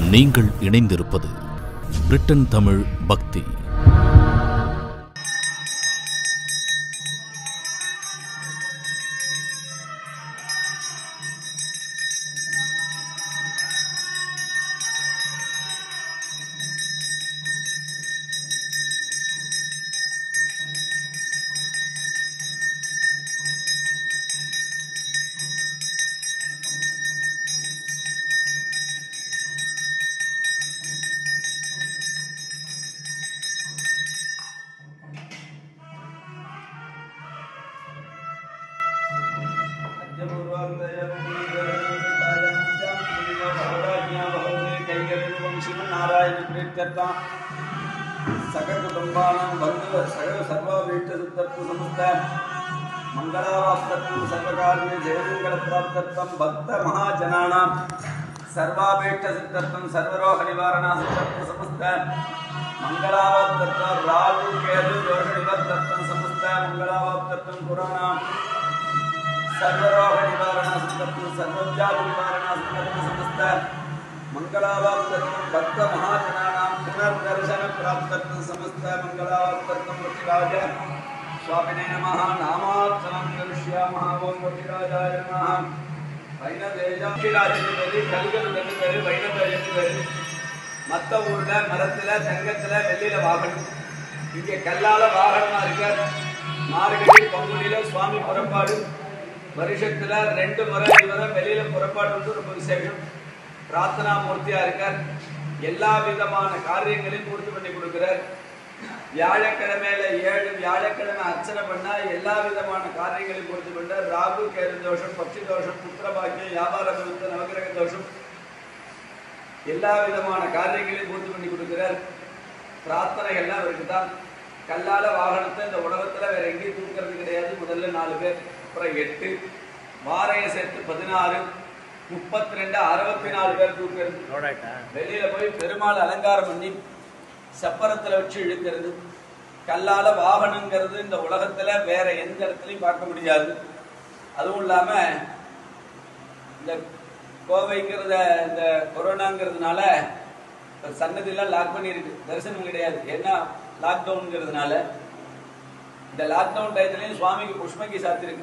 நீங்கள் இணைந்திருப்பது பிரிட்டன் தமிழ் பக்தி सककुटुम्बानां बन्धु सकल सर्वाभीष्टसिद्धत्व समस्त मङ्गलावाप्तत्वं सर्वकार्ये जयमङ्गलप्राप्तत्वं भक्तमहाजनानां सर्वाभीष्टसिद्धत्वं सर्वरोगनिवारणासिद्धत्व समस्त मङ्गलावाप्तत्वं राजु केतु दोषनिवर्तत्वं समस्त मङ्गलावाप्तत्वं पुराणां सर्वरोगनिवारणासिद्धत्वं सर्वव्याधिनिवारणासिद्धत्व समस्त मङ्गलावाप्तत्वं भक्तमहाजनानां पुनर्दर्शनप्राप्तत्वं समस्त मङ्गलावाप्तत्वं वृक्षराज स्वामिने नमः नामार्चनं करिष्यामः ॐ वृक्षराजाय नमः வைணதேஜாட்சிராஜன் பேரு கலிகல் ரெண்டு பேரு வைணதேஜன் பேரு மத்த ஊர்ல மரத்துல தங்கத்துல வெள்ளியில வாகனம் இங்க கல்லால வாகனமா இருக்க மார்கழி பங்குனியில சுவாமி புறப்பாடு வருஷத்துல ரெண்டு முறை இதுவரை வெளியில புறப்பாடு வந்து ரொம்ப விசேஷம் பிரார்த்தனா மூர்த்தியா இருக்கார் எல்லா விதமான காரியங்களையும் பூர்த்தி பண்ணி கொடுக்கிறார் வியாழக்கிழமையில ஏழு வியாழக்கிழமை அர்ச்சனை பண்ணா எல்லா விதமான காரியங்களையும் பூர்த்தி பண்ணார் ராகு கேது தோஷம் பட்சி தோஷம் புத்திர பாக்கியம் வியாபார விருத்த நவகிரக தோஷம் எல்லா விதமான காரியங்களையும் பூர்த்தி பண்ணி கொடுக்கிறார் பிரார்த்தனைகள்லாம் அவருக்கு தான் கல்லால வாகனத்தை இந்த உலகத்துல வேற எங்கேயும் தூக்கிறது கிடையாது முதல்ல நாலு பேர் அப்புறம் எட்டு வாரைய சேர்த்து பதினாறு முப்பத்தி ரெண்டு அறுபத்தி நாலு பேர் தூக்கிறது வெளியில போய் பெருமாள் அலங்காரம் பண்ணி சப்பரத்துல வச்சு இழுக்கிறது கல்லால வாகனங்கிறது இந்த உலகத்துல வேற எந்த இடத்துலயும் பார்க்க முடியாது அதுவும் இல்லாம இந்த கோவைங்கிறத இந்த கொரோனாங்கிறதுனால இப்ப சன்னதியெல்லாம் லாக் பண்ணியிருக்கு தரிசனம் கிடையாது ஏன்னா லாக்டவுன்ங்கிறதுனால இந்த லாக்டவுன் டயத்துலயும் சுவாமிக்கு புஷ்பங்கி சாத்திருக்கு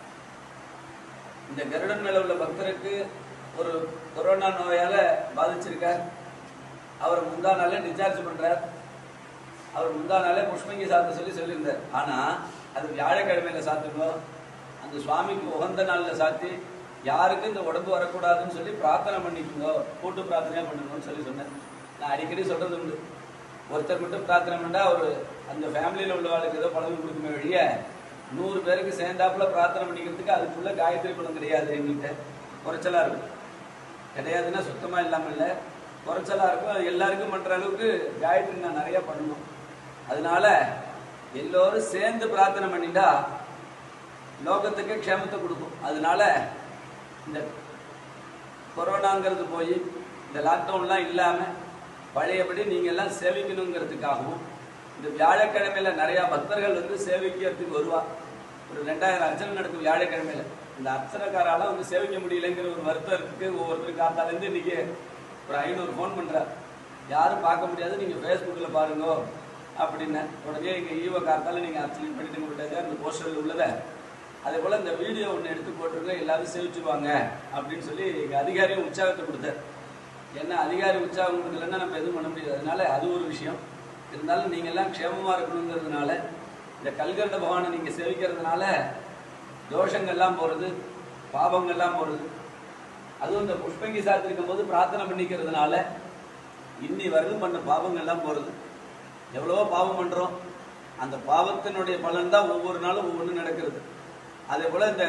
இந்த கருடன் மேல உள்ள பக்தருக்கு ஒரு கொரோனா நோயால பாதிச்சிருக்கார் அவர் முந்தா நாளே டிஸ்சார்ஜ் பண்றார் அவர் முந்தா நாளே புஷ்பங்கி சாத்த சொல்லி சொல்லியிருந்தார் ஆனா அது வியாழக்கிழமையில சாத்தணும் அந்த சுவாமிக்கு உகந்த நாள்ல சாத்தி யாருக்கும் இந்த உடம்பு வரக்கூடாதுன்னு சொல்லி பிரார்த்தனை பண்ணிக்கோங்க கூட்டு பிரார்த்தனையா பண்ணுங்கன்னு சொல்லி சொன்னேன் நான் அடிக்கடி சொல்றது உண்டு ஒருத்தர் மட்டும் பிரார்த்தனை பண்ணா ஒரு அந்த ஃபேமிலியில உள்ளவாளுக்கு ஏதோ பழகு கொடுக்குமே வெளிய நூறு பேருக்கு சேர்ந்தாப்புல பிரார்த்தனை பண்ணிக்கிறதுக்கு அதுக்குள்ள காயத்ரி குணம் கிடையாது எங்கள்கிட்ட குறைச்சலா இருக்கும் கிடையாதுன்னா சுத்தமா இல்லாம இல்லை குறைச்சலா இருக்கும் அது எல்லாருக்கும் பண்ற அளவுக்கு காயத்ரி நான் நிறைய பண்ணணும் அதனால எல்லோரும் சேர்ந்து பிரார்த்தனை பண்ணிட்டா லோகத்துக்கு க்ஷேமத்தை கொடுக்கும் அதனால இந்த கொரோனாங்கிறது போய் இந்த லாக்டவுன்லாம் இல்லாம பழையபடி நீங்க எல்லாம் சேவிக்கணுங்கிறதுக்காகவும் இந்த வியாழக்கிழமையில நிறைய பக்தர்கள் வந்து சேவிக்கிறதுக்கு வருவா ஒரு ரெண்டாயிரம் அர்ச்சனை நடக்கும் வியாழக்கிழமையில இந்த அர்ச்சனைக்காரால வந்து சேவிக்க முடியலைங்கிற ஒரு வருத்தம் இருக்கு ஒவ்வொருத்தருக்கு காத்தாலேருந்து இன்னைக்கு ஒரு ஐநூறு ஃபோன் பண்றார் யாரும் பார்க்க முடியாது நீங்க ஃபேஸ்புக்கில் பாருங்க அப்படின்னு உடனே எங்க ஈவோ காத்தால நீங்க அர்ச்சனை பண்ணிட்டு விட்டாங்க அந்த போஸ்டரில் உள்ளதை அதே போல இந்த வீடியோ ஒன்று எடுத்து போட்டிருக்க எல்லாரும் சேவிச்சுவாங்க அப்படின்னு சொல்லி எங்க அதிகாரியும் உற்சாகத்தை கொடுத்தார் என்ன அதிகாரி உற்சாகம் கொடுக்கலன்னா நம்ம எதுவும் பண்ண முடியாது அதனால அது ஒரு விஷயம் இருந்தாலும் நீங்க எல்லாம் க்ஷேமமா இருக்கணுங்கிறதுனால இந்த கல்கண்ட பகவானை நீங்க சேவிக்கிறதுனால தோஷங்கள்லாம் போறது பாவங்கள்லாம் போறது அதுவும் இந்த புஷ்பங்கி சாத்திருக்கும் போது பிரார்த்தனை பண்ணிக்கிறதுனால இன்னி வரலும் பண்ண பாவங்கள்லாம் போறது எவ்வளவோ பாவம் பண்றோம் அந்த பாவத்தினுடைய பலன் தான் ஒவ்வொரு நாளும் ஒவ்வொன்று நடக்கிறது அதே போல இந்த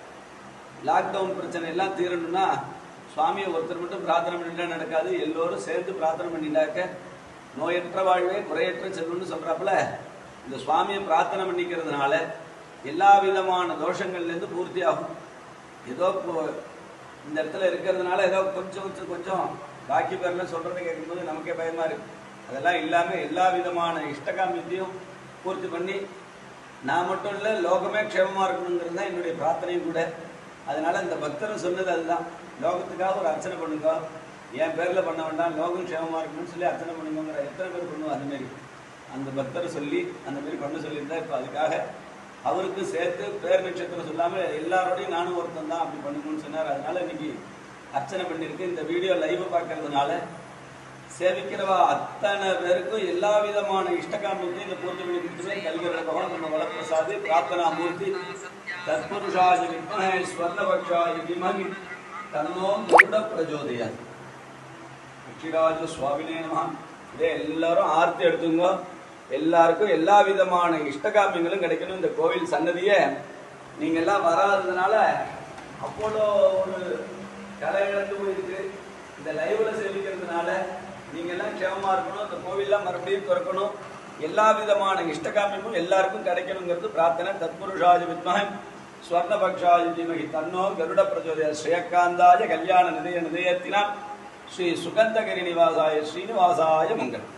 லாக்டவுன் பிரச்சனை எல்லாம் தீரணும்னா சுவாமியை ஒருத்தர் மட்டும் பிரார்த்தனை பண்ணிட்டா நடக்காது எல்லோரும் சேர்ந்து பிரார்த்தனை பண்ணிட்டாக்க நோயற்ற வாழ்வே குறையற்ற செல்வம்னு சொல்றாப்புல இந்த சுவாமியை பிரார்த்தனை பண்ணிக்கிறதுனால எல்லா விதமான தோஷங்கள்லேருந்து பூர்த்தி ஆகும் ஏதோ இப்போ இந்த இடத்துல இருக்கிறதுனால ஏதோ கொஞ்சம் கொஞ்சம் கொஞ்சம் பாக்கி பேர்ல சொல்றதை கேட்கும்போது நமக்கே பயமா இருக்கு அதெல்லாம் இல்லாம எல்லா விதமான இஷ்டகாமியத்தையும் பூர்த்தி பண்ணி நான் மட்டும் இல்லை லோகமே க்ஷேமமா இருக்கணுங்கிறது தான் என்னுடைய பிரார்த்தனையும் கூட அதனால இந்த பக்தரும் சொன்னது அதுதான் லோகத்துக்காக ஒரு அர்ச்சனை பண்ணுங்க என் பேர்ல பண்ண வேண்டாம் லோகம் க்ஷேமமா இருக்கணும்னு சொல்லி அர்ச்சனை பண்ணுங்கிற எத்தனை பேர் பண்ணுவோம் அது மாதிரி அந்த பக்தரை சொல்லி அந்த மாதிரி பண்ண சொல்லியிருந்தா இப்போ அதுக்காக அவருக்கு சேர்த்து பேர் நட்சத்திரம் சொல்லாம எல்லாரோடையும் நானும் ஒருத்தன் தான் அப்படி பண்ணணும்னு சொன்னார் அதனால இன்னைக்கு அர்ச்சனை பண்ணியிருக்கு இந்த வீடியோ லைவ் பார்க்கறதுனால சேவிக்கிறவா அத்தனை பேருக்கும் எல்லா விதமான இஷ்டகாமத்தையும் இந்த பூர்த்தி பண்ணி கொடுத்துருவேன் கல்வியோட பகவான் நம்ம வளப்பிரசாதி பிரார்த்தனா மூர்த்தி தத்புருஷாய வித்மஹே ஸ்வர்ணபக்ஷாய விமகி தன்னோ குருட பிரஜோதயா ரிஷிராஜ சுவாமினே நம இதே எல்லாரும் ஆர்த்தி எடுத்துங்க எல்லாருக்கும் எல்லா விதமான இஷ்டகாமியங்களும் கிடைக்கணும் இந்த கோவில் சன்னதியை நீங்க எல்லாம் வராததுனால அப்போலோ ஒரு கலை இழந்து போயிருக்கு இந்த லைவ்ல சேவிக்கிறதுனால நீங்க எல்லாம் க்ஷேமமா இருக்கணும் இந்த கோவில்லாம் மறுபடியும் திறக்கணும் எல்லா விதமான இஷ்டகாமியமும் எல்லாருக்கும் கிடைக்கணுங்கிறது பிரார்த்தனை தத்புருஷாய வித்மகம் ஸ்வர்ணபக்ஷாய தீமகி தன்னோ கருட பிரச்சோதய ஸ்ரீயகாந்தாய கல்யாண நிதய நிதயத்தினான் ஸ்ரீ சுகந்தகிரி நிவாசாய ஸ்ரீனிவாசாய மங்களம்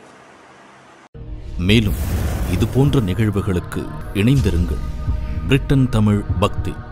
மேலும் இது போன்ற நிகழ்வுகளுக்கு இணைந்திருங்கள் பிரிட்டன் தமிழ் பக்தி